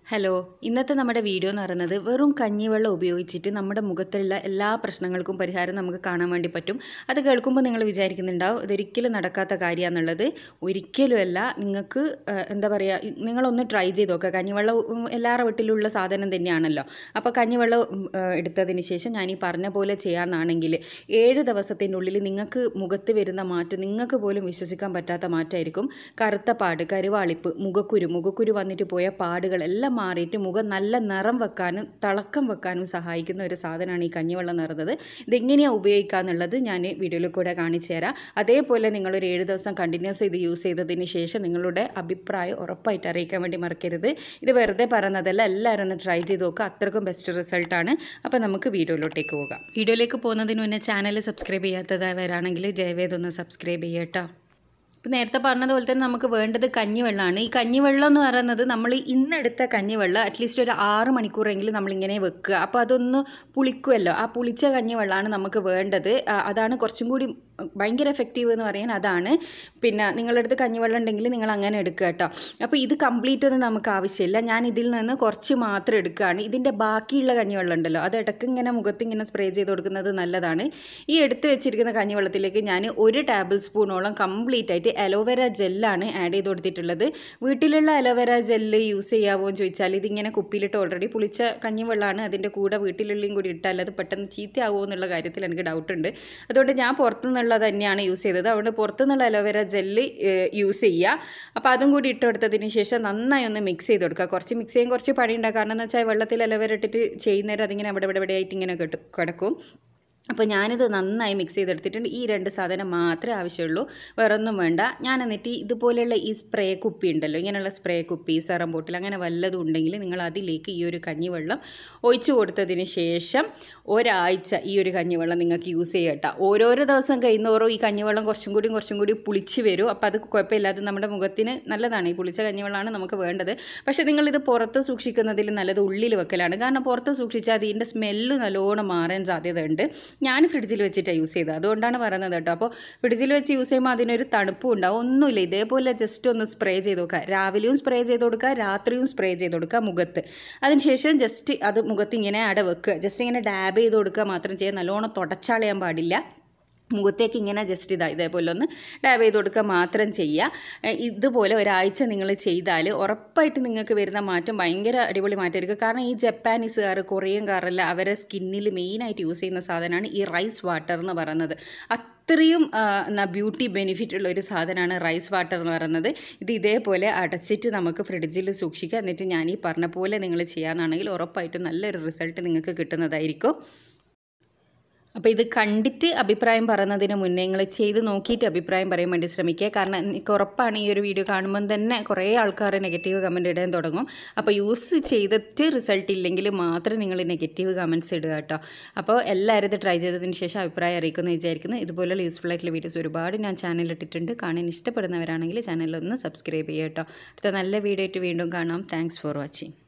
hello ഇന്നത്തെ നമ്മുടെ video എന്ന് പറയുന്നത് വെറും കഞ്ഞിവെള്ളം ഉപയോഗിച്ചിട്ട് നമ്മുടെ മുഖത്തുള്ള എല്ലാ പ്രശ്നങ്ങൾക്കും പരിഹാരം നമുക്ക് കാണാൻ വേണ്ടി പറ്റും അത് കേൾക്കുമ്പോൾ നിങ്ങൾ വിചാരിക്കുന്നുണ്ടാവും ഇതൊരിക്കലും നടക്കാത്ത കാര്യമാണെന്നുള്ളത് ഒരിക്കലുമല്ല നിങ്ങൾക്ക് ആ, എന്താ പറയുക നിങ്ങളൊന്ന് ട്രൈ ചെയ്ത് നോക്കുക കഞ്ഞിവെള്ളം ഉം, എല്ലാവരുടെ വീട്ടിലുള്ള സാധനം തന്നെയാണല്ലോ അപ്പോൾ കഞ്ഞിവെള്ളം ഉം, ആ, എടുത്തതിന് ശേഷം ഞാൻ ഈ പറഞ്ഞ പോലെ ചെയ്യാമെന്നാണെങ്കിൽ ഏഴ് ദിവസത്തിൻ്റെ ഉള്ളിൽ നിങ്ങൾക്ക് മുഖത്ത് വരുന്ന മാറ്റം നിങ്ങൾക്ക് പോലും വിശ്വസിക്കാൻ പറ്റാത്ത മാറ്റമായിരിക്കും കറുത്ത പാട് കരുവാളിപ്പ് മുഖക്കുരു മുഖക്കുരു വന്നിട്ട് പോയ പാടുകളെല്ലാം മാറിയിട്ട് മുഖം നല്ല നിറം വെക്കാനും തിളക്കം വെക്കാനും സഹായിക്കുന്ന ഒരു സാധനമാണ് ഈ കഞ്ഞിവെള്ളം നിറഞ്ഞത് ഇതെങ്ങനെയാണ് ഉപയോഗിക്കുക എന്നുള്ളത് ഞാൻ വീഡിയോയിൽ കൂടെ കാണിച്ചു തരാം അതേപോലെ നിങ്ങളൊരു ഏഴ് ദിവസം കണ്ടിന്യൂസ് ഇത് യൂസ് ചെയ്തതിന് ശേഷം നിങ്ങളുടെ അഭിപ്രായം ഉറപ്പായിട്ട് അറിയിക്കാൻ വേണ്ടി മറക്കരുത് ഇത് വെറുതെ പറയുന്നതല്ല എല്ലാവരും ഒന്ന് ട്രൈ ചെയ്ത് നോക്കുക അത്രക്കും ബെസ്റ്റ് റിസൾട്ടാണ് അപ്പോൾ നമുക്ക് വീഡിയോയിലോട്ടേക്ക് പോകാം വീഡിയോയിലേക്ക് പോകുന്നതിന് മുന്നേ ചാനൽ സബ്സ്ക്രൈബ് ചെയ്യാത്തതായവരാണെങ്കിൽ ദയവേതൊന്ന് സബ്സ്ക്രൈബ് ചെയ്യട്ടോ ഇപ്പം നേരത്തെ പറഞ്ഞതുപോലെ തന്നെ നമുക്ക് വേണ്ടത് കഞ്ഞിവെള്ളമാണ് ഈ കഞ്ഞിവെള്ളം എന്ന് പറയുന്നത് നമ്മൾ ഇന്നെടുത്ത കഞ്ഞിവെള്ളം അറ്റ്ലീസ്റ്റ് ഒരു ആറ് മണിക്കൂറെങ്കിലും നമ്മളിങ്ങനെ വെക്കുക അപ്പോൾ അതൊന്ന് പുളിക്കുമല്ലോ ആ പുളിച്ച കഞ്ഞിവെള്ളമാണ് നമുക്ക് വേണ്ടത് ആ, അതാണ് കുറച്ചും കൂടി ഭയങ്കര എഫക്റ്റീവ് എന്ന് പറയാൻ അതാണ് പിന്നെ നിങ്ങളുടെ അടുത്ത് കഞ്ഞിവെള്ളം ഉണ്ടെങ്കിൽ നിങ്ങൾ അങ്ങനെ എടുക്കുക കേട്ടോ അപ്പോൾ ഇത് കംപ്ലീറ്റ് ഒന്നും നമുക്ക് ആവശ്യമില്ല ഞാൻ ഇതിൽ നിന്ന് കുറച്ച് മാത്രം എടുക്കുകയാണ് ഇതിൻ്റെ ബാക്കിയുള്ള കഞ്ഞിവെള്ളം ഉണ്ടല്ലോ അത് ഇടയ്ക്ക് ഇങ്ങനെ മുഖത്ത് ഇങ്ങനെ സ്പ്രേ ചെയ്ത് കൊടുക്കുന്നത് നല്ലതാണ് ഈ എടുത്ത് വെച്ചിരിക്കുന്ന കഞ്ഞിവെള്ളത്തിലേക്ക് ഞാൻ ഒരു ടേബിൾ സ്പൂണോളം കംപ്ലീറ്റ് ആയിട്ട് അലോവേര ജെല്ലാണ് ആഡ് ചെയ്ത് കൊടുത്തിട്ടുള്ളത് വീട്ടിലുള്ള അലോവേര ജെല്ല് യൂസ് ചെയ്യാവോ എന്ന് ചോദിച്ചാൽ ഇതിങ്ങനെ കുപ്പിയിലിട്ട് ഓൾറെഡി പുളിച്ച കഞ്ഞിവെള്ളമാണ് അതിൻ്റെ കൂടെ വീട്ടിലുള്ളയും കൂടി ഇട്ടാൽ അത് പെട്ടെന്ന് ചീത്തയാവുമോ എന്നുള്ള കാര്യത്തിൽ എനിക്ക് ഡൗട്ട് ഉണ്ട് അതുകൊണ്ട് ഞാൻ പുറത്തുനിന്നുള്ള തന്നെയാണ് യൂസ് ചെയ്തത് അതുകൊണ്ട് പുറത്തുനിന്നുള്ള അലോവേര ജെല്ല് യൂസ് ചെയ്യുക അപ്പോൾ അതും കൂടി ഇട്ട് കൊടുത്തതിന് ശേഷം നന്നായി ഒന്ന് മിക്സ് ചെയ്ത് കൊടുക്കുക കുറച്ച് മിക്സ് ചെയ്യാൻ കുറച്ച് പണി ഉണ്ടാകും കാരണം എന്ന് വെച്ചാൽ വെള്ളത്തിൽ അലോവേര ഇട്ടിട്ട് ചെയ്യുന്നേരം അതിങ്ങനെ അവിടെ ഇവിടെ ഇവിടെ ആയിട്ട് ഇങ്ങനെ കെട്ടു കിടക്കും അപ്പോൾ ഞാനിത് നന്നായി മിക്സ് ചെയ്തെടുത്തിട്ടുണ്ട് ഈ രണ്ട് സാധനം മാത്രമേ ആവശ്യമുള്ളൂ വേറെ ഒന്നും വേണ്ട ഞാൻ എന്നിട്ട് ഇതുപോലെയുള്ള ഈ സ്പ്രേ കുപ്പി ഉണ്ടല്ലോ ഇങ്ങനെയുള്ള സ്പ്രേ കുപ്പി സെറം ബോട്ടിൽ അങ്ങനെ വല്ലതും ഉണ്ടെങ്കിൽ നിങ്ങൾ അതിലേക്ക് ഈ ഒരു കഞ്ഞിവെള്ളം ഒഴിച്ചു കൊടുത്തതിന് ശേഷം ഒരാഴ്ച ഈ ഒരു കഞ്ഞിവെള്ളം നിങ്ങൾക്ക് യൂസ് ചെയ്യട്ടോ ഓരോരോ ദിവസം കഴിയുന്നോറും ഈ കഞ്ഞിവെള്ളം കുറച്ചും കൂടി കുറച്ചും കൂടി പുളിച്ച് വരും അപ്പോൾ അത് കുഴപ്പമില്ലാതെ നമ്മുടെ മുഖത്തിന് നല്ലതാണ് ഈ പുളിച്ച കഞ്ഞിവെള്ളമാണ് നമുക്ക് വേണ്ടത് പക്ഷേ നിങ്ങളിത് പുറത്ത് സൂക്ഷിക്കുന്നതിൽ നല്ലത് ഉള്ളിൽ വെക്കലാണ് കാരണം പുറത്ത് സൂക്ഷിച്ചാൽ അതിൻ്റെ സ്മെല്ല് നല്ലോണം മാറാൻ സാധ്യതയുണ്ട് ഞാൻ ഫ്രിഡ്ജിൽ വെച്ചിട്ടാണ് യൂസ് ചെയ്തത് അതുകൊണ്ടാണ് പറയുന്നത് കേട്ടോ അപ്പോൾ ഫ്രിഡ്ജിൽ വെച്ച് യൂസ് ചെയ്യുമ്പോൾ അതിനൊരു തണുപ്പും ഉണ്ടാവും ഒന്നുമില്ല ഇതേപോലെ ജസ്റ്റ് ഒന്ന് സ്പ്രേ ചെയ്ത് കൊടുക്കുക രാവിലെയും സ്പ്രേ ചെയ്ത് കൊടുക്കുക രാത്രിയും സ്പ്രേ ചെയ്ത് കൊടുക്കുക മുഖത്ത് അതിനുശേഷം ജസ്റ്റ് അത് മുഖത്ത് ഇങ്ങനെ അട വെക്കുക ജസ്റ്റ് ഇങ്ങനെ ഡാബ് ചെയ്ത് കൊടുക്കുക മാത്രം ചെയ്യുക നല്ലോണം തുടച്ചാളയാൻ പാടില്ല മുഖത്തേക്ക് ഇങ്ങനെ ജസ്റ്റ് ഇതാ ഇതേപോലെ ഒന്ന് ഡാബ് ചെയ്ത് കൊടുക്കുക മാത്രം ചെയ്യുക ഏഹ് ഇതുപോലെ ഒരാഴ്ച നിങ്ങൾ ചെയ്താൽ ഉറപ്പായിട്ട് നിങ്ങൾക്ക് വരുന്ന മാറ്റം ഭയങ്കര അടിപൊളി മാറ്റമായിരിക്കും കാരണം ഈ ജപ്പാനീസുകാർ കൊറിയൻകാരെല്ലാം അവരെ സ്കിന്നിൽ മെയിനായിട്ട് യൂസ് ചെയ്യുന്ന സാധനമാണ് ഈ റൈസ് വാട്ടർ എന്ന് പറയുന്നത് അത്രയും ആ, എന്നാ ബ്യൂട്ടി ബെനിഫിറ്റ് ഉള്ള ഒരു സാധനമാണ് റൈസ് വാട്ടർ എന്ന് പറയുന്നത് ഇത് ഇതേപോലെ അടച്ചിട്ട് നമുക്ക് ഫ്രിഡ്ജിൽ സൂക്ഷിക്കുക എന്നിട്ട് ഞാൻ ഈ പറഞ്ഞ പോലെ നിങ്ങൾ ചെയ്യാന്നാണെങ്കിൽ ഉറപ്പായിട്ടും നല്ലൊരു റിസൾട്ട് നിങ്ങൾക്ക് കിട്ടുന്നതായിരിക്കും അപ്പോൾ ഇത് കണ്ടിട്ട് അഭിപ്രായം പറയുന്നതിന് മുന്നേ നിങ്ങൾ ചെയ്ത് നോക്കിയിട്ട് അഭിപ്രായം പറയാൻ വേണ്ടി ശ്രമിക്കുക കാരണം എനിക്ക് ഉറപ്പാണ് ഈ ഒരു വീഡിയോ കാണുമ്പം തന്നെ കുറേ ആൾക്കാർ നെഗറ്റീവ് കമൻറ്റ് ഇടാൻ തുടങ്ങും അപ്പോൾ യൂസ് ചെയ്തിട്ട് റിസൾട്ട് ഇല്ലെങ്കിൽ മാത്രം നിങ്ങൾ നെഗറ്റീവ് കമൻറ്റ്സ് ഇടുക കേട്ടോ അപ്പോൾ എല്ലാവരും ഇത് ട്രൈ ചെയ്തതിന് ശേഷം അഭിപ്രായം അറിയിക്കുമെന്ന് വിചാരിക്കുന്നു ഇതുപോലുള്ള യൂസ്ഫുൾ ആയിട്ടുള്ള വീഡിയോസ് ഒരുപാട് ഞാൻ ചാനലിൽ ഇട്ടിട്ടുണ്ട് കാണാൻ ഇഷ്ടപ്പെടുന്നവരാണെങ്കിൽ ചാനലൊന്ന് സബ്സ്ക്രൈബ് ചെയ്യുക കേട്ടോ അടുത്ത നല്ല വീഡിയോ ആയിട്ട് വീണ്ടും കാണാം താങ്ക്സ് ഫോർ വാച്ചിങ്